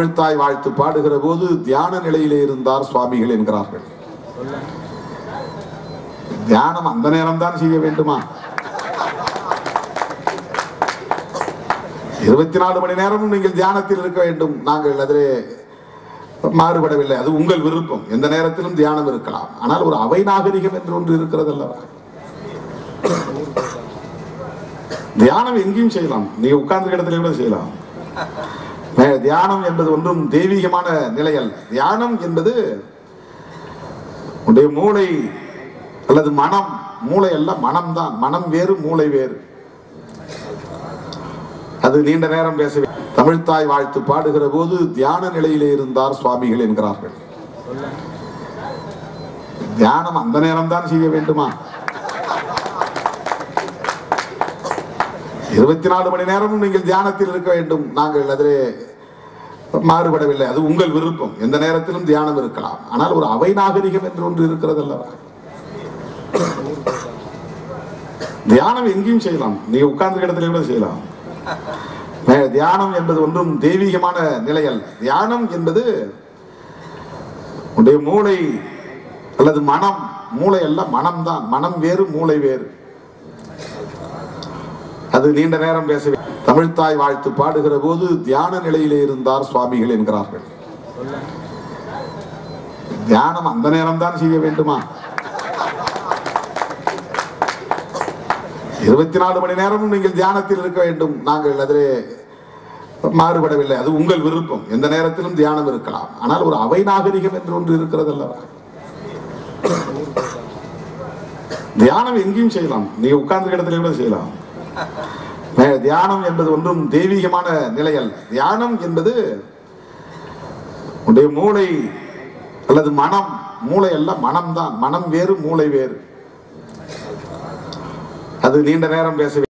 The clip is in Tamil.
தமிழ்த்தாய் வாழ்த்து பாடுகிற போது தியான நிலையிலே இருந்தார் சுவாமிகள் என்கிறார்கள் தியானம் அந்த நேரம் தான் செய்ய வேண்டுமா இருபத்தி நாலு மணி நேரமும் நீங்கள் தியானத்தில் இருக்க வேண்டும் நாங்கள் அதிலே மாறுபடவில்லை அது உங்கள் விருப்பம் எந்த நேரத்திலும் தியானம் இருக்கலாம் ஆனால் ஒரு அவை நாகரிகம் என்று ஒன்று இருக்கிறது அல்லவா தியானம் எங்கேயும் செய்யலாம் நீங்க உட்கார்ந்த இடத்துல கூட செய்யலாம் அஹ் தியானம் என்பது ஒன்றும் தெய்வீகமான நிலை அல்ல தியானம் என்பது உடைய மூளை அல்லது மனம் மூளை அல்ல மனம் தான் மனம் வேறு மூளை வேறு அது நீண்ட நேரம் பேச தமிழ்த்தாய் வாழ்த்து பாடுகிற போது தியான நிலையிலே இருந்தார் சுவாமிகள் என்கிறார்கள் தியானம் அந்த நேரம் தான் செய்ய வேண்டுமா இருபத்தி நாலு மணி நேரமும் நீங்கள் தியானத்தில் இருக்க வேண்டும் நாங்கள் அதிலே மாறுபடவில்லை அது உங்கள் விருப்பம் எந்த நேரத்திலும் தியானம் இருக்கலாம் ஆனால் ஒரு அவை நாகரிகம் என்று ஒன்று இருக்கிறது அல்லவா தியானம் எங்கேயும் செய்யலாம் நீங்க உட்கார்ந்த இடத்துல கூட செய்யலாம் அஹ் தியானம் என்பது ஒன்றும் தெய்வீகமான நிலை அல்ல தியானம் என்பது உடைய மூளை அல்லது மனம் மூளை அல்ல மனம் தான் மனம் வேறு மூளை வேறு அது நீண்ட நேரம் பேச தமிழ்த்தாய் வாழ்த்து பாடுகிற போது தியான நிலையிலே இருந்தார் சுவாமிகள் என்கிறார்கள் தியானம் அந்த நேரம் தான் செய்ய வேண்டுமா இருபத்தி நாலு மணி நேரமும் நீங்கள் தியானத்தில் இருக்க வேண்டும் நாங்கள் அதிலே மாறுபடவில்லை அது உங்கள் விருப்பம் எந்த நேரத்திலும் தியானம் இருக்கலாம் ஆனால் ஒரு அவை நாகரிகம் என்று ஒன்று இருக்கிறது அல்லவா தியானம் எங்கேயும் செய்யலாம் நீங்க உட்கார்ந்த இடத்துல கூட செய்யலாம் அஹ் தியானம் என்பது ஒன்றும் தெய்வீகமான நிலை அல்ல தியானம் என்பது உடைய மூளை அல்லது மனம் மூளை அல்ல மனம் தான் மனம் வேறு மூளை வேறு அது நீண்ட நேரம் பேச